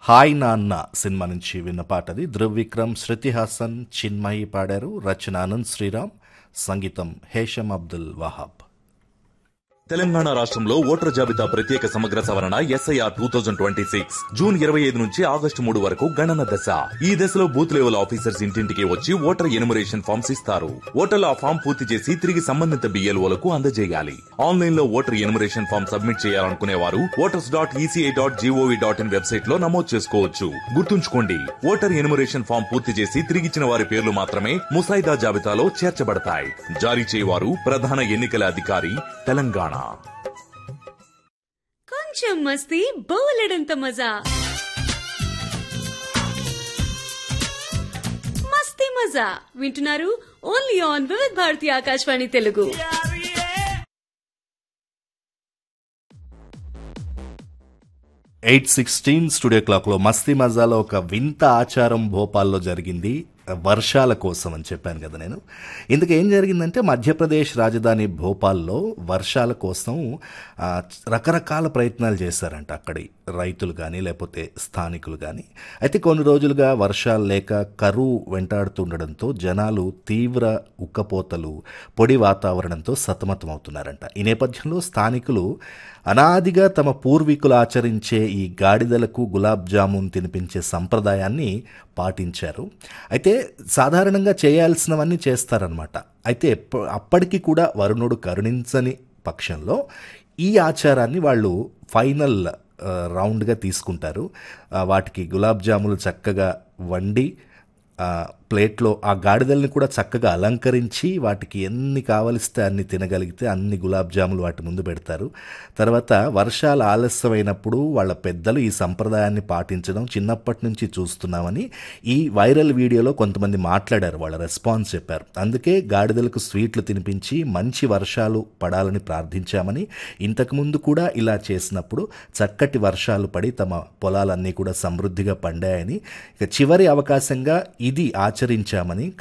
hi నాన్న cinema నుంచి విన్న పాటది ధృవ్ విక్రమ్ శృతి హాసన్ చిన్మయి పాడారు రచన ఆనంద్ శ్రీరామ్ సంగీతం హేషం అబ్దుల్ వహాబ్ తెలంగాణ రాష్ట్రంలో ఓటర్ జాబితా ప్రత్యేక సమగ్ర సవరణ SIR two thousand twenty six June ఇరవై ఐదు నుంచి ఆగస్టు మూడు వరకు గణన దశ ఈ దశలో బూత్ లెవెల్ ఆఫీసర్స్ ఇంటింటికి వచ్చి ఓటర్ ఎనుమరేషన్ ఫామ్స్ ఇస్తారు ఓటర్లు ఆ ఫామ్ పూర్తి చేసి తిరిగి సంబంధిత బిఎల్ఓలకు అందజేయాలి ఆన్లైన్ లో ఓటర్ ఎనుమరేషన్ ఫామ్ సబ్మిట్ చేయాలనుకునే వారు voters dot ECI dot GOV dot in website లో నమోదు చేసుకోవచ్చు గుర్తుంచుకోండి ఓటర్ ఎనుమరేషన్ ఫామ్ పూర్తి చేసి తిరిగిచ్చిన వారి పేర్లు మాత్రమే ముసాయిదా జాబితాలో చేర్చబడతాయి జారీ చేయవారు ప్రధాన ఎన్నికల అధికారి తెలంగాణ కొంచెం మస్తీ బోలెడంత మజా మస్తీ మజా వింటున్నారు only on Vividh Bharati Akashvani Telugu eight sixteen studio క్లాక్లో మస్తీ మజాలో ఒక వింత ఆచారం భోపాల్లో జరిగింది వర్షాల కోసం అని చెప్పాను కదా నేను ఇందుకు ఏం జరిగిందంటే మధ్యప్రదేశ్ రాజధాని భోపాల్లో వర్షాల కోసం ఆ, రకరకాల ప్రయత్నాలు చేశారంట అక్కడి రైతులు కానీ లేకపోతే స్థానికులు కానీ అయితే కొన్ని రోజులుగా వర్షాలు లేక కరువు వెంటాడుతుండడంతో జనాలు తీవ్ర ఉక్కపోతలు పొడి వాతావరణంతో సతమతమవుతున్నారంట ఈ నేపథ్యంలో స్థానికులు అనాదిగా తమ పూర్వీకులు ఆచరించే ఈ గాడిదలకు గులాబ్ జామున్ తినిపించే సంప్రదాయాన్ని పాటించారు అయితే సాధారణంగా చేయాల్సినవన్నీ చేస్తారనమాట అయితే ఎప్ప- అప్పటికి కూడా వరుణుడు కరుణించని పక్షంలో ఈ ఆచారాన్ని వాళ్ళు ఫైనల్ ఆ, రౌండ్గా తీసుకుంటారు ఆ, వాటికి గులాబ్ జాములు చక్కగా వండి ఆ, ప్లేట్లో ఆ గాడిదల్ని కూడా చక్కగా అలంకరించి వాటికి ఎన్ని కావలిస్తే అన్ని తినగలిగితే అన్ని గులాబ్ జాములు వాటి ముందు పెడతారు తర్వాత వర్షాలు ఆలస్యమైనప్పుడు వాళ్ళ పెద్దలు ఈ సంప్రదాయాన్ని పాటించడం చిన్నప్పటి నుంచి చూస్తున్నామని ఈ వైరల్ వీడియోలో కొంతమంది మాట్లాడారు వాళ్ళ రెస్పాన్స్ చెప్పారు అందుకే గాడిదలకు స్వీట్లు తినిపించి మంచి వర్షాలు పడాలని ప్రార్థించామని ఇంతకుముందు కూడా ఇలా చేసినప్పుడు చక్కటి వర్షాలు పడి తమ పొలాలన్నీ కూడా సమృద్ధిగా పండాయని ఇక చివరి అవకాశంగా ఇది ఆచరించామని